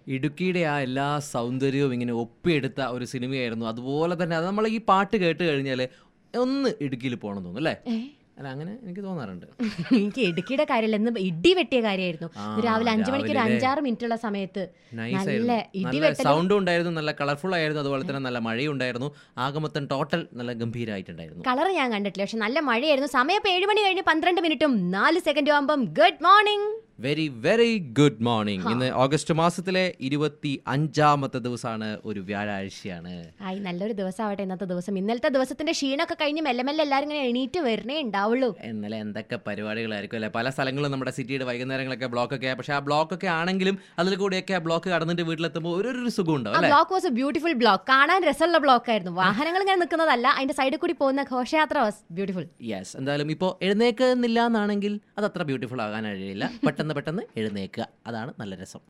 ഇടുക്കിയുടെ ആ എല്ലാ സൗന്ദര്യവും ഇങ്ങനെ ഒപ്പിയെടുത്ത ഒരു സിനിമയായിരുന്നു അതുപോലെ തന്നെ അത് നമ്മൾ ഈ പാട്ട് കേട്ട് കഴിഞ്ഞാൽ ഒന്ന് ഇടുക്കിയിൽ പോകണം തോന്നും അല്ലേ ഏ? അല്ല അങ്ങനെ എനിക്ക് തോന്നാറുണ്ട് എനിക്ക് ഇടുക്കിയുടെ കാര്യമല്ല ഇന്ന് ഇടി വെട്ടിയ കാര്യമായിരുന്നു ആ, രാവിലെ അഞ്ചു മണിക്ക് ഒരു രാവിലെ അല്ലേ? അഞ്ചാറ് മിനിറ്റ് ഉള്ള സമയത്ത് നൈസ് നല്ല ആയിരുന്നു ഇടി നല്ല വെട്ടലും സൗണ്ടും ഉണ്ടായിരുന്നു നല്ല കളർഫുൾ ആയിരുന്നു അതുപോലെ തന്നെ നല്ല മഴയും ഉണ്ടായിരുന്നു ആകെ മൊത്തം ടോട്ടൽ നല്ല ഗംഭീരമായിട്ടുണ്ടായിരുന്നു കളർ ഞാൻ കണ്ടിട്ടില്ല പക്ഷെ നല്ല മഴയായിരുന്നു സമയം ഇപ്പൊ ഏഴ് മണി കഴിഞ്ഞ് പന്ത്രണ്ട് മിനിറ്റും നാല് സെക്കൻഡും ആകുമ്പം good morning very very good morning ഇന്ന് ഓഗസ്റ്റ് മാസത്തിലെ ഇരുപത്തി അഞ്ചാമത്തെ ദിവസമാണ് ഒരു വ്യാഴാഴ്ചയാണ് ആയി നല്ലൊരു ദിവസമാവട്ടെ ഇന്നത്തെ ദിവസം ഇന്നലത്തെ ദിവസത്തിന്റെ ക്ഷീണമൊക്കെ കഴിഞ്ഞ് മെല്ലെ മെല്ലെ എല്ലാവരും ഇങ്ങനെ എണീറ്റ് വരണേ ഉണ്ടാവുള്ളൂ ഇന്നലെ എന്തൊക്കെ പരിപാടികളായിരിക്കും അല്ലെ പല സ്ഥലങ്ങളും നമ്മുടെ സിറ്റിയുടെ വൈകുന്നേരങ്ങളൊക്കെ ബ്ലോക്ക് ഒക്കെ പക്ഷെ ആ ബ്ലോക്ക് ഒക്കെ ആണെങ്കിലും അതിൽ കൂടിയൊക്കെ ആ ബ്ലോക്ക് കടന്നിട്ട് വീട്ടിലെത്തുമ്പോൾ ഒരു ഒരു സുഖം ഉണ്ടാവും ആ അല്ലെ block was a beautiful block കാണാൻ രസമുള്ള ബ്ലോക്ക് ആയിരുന്നു വാഹനങ്ങൾ ഇങ്ങനെ നിൽക്കുന്നതല്ല അതിന്റെ സൈഡിൽ കൂടി പോകുന്ന ഘോഷയാത്ര വാസ് ബ്യൂട്ടിഫുൾ യെസ് എന്തായാലും ഇപ്പോൾ എഴുന്നേക്കുന്നില്ല എന്നാണെങ്കിൽ അത് അത്ര ബ്യൂട്ടിഫുൾ ആകാൻ കഴിയില്ല പെട്ടെന്ന് പെട്ടെന്ന് എഴുന്നേക്കുക അതാണ് നല്ല രസം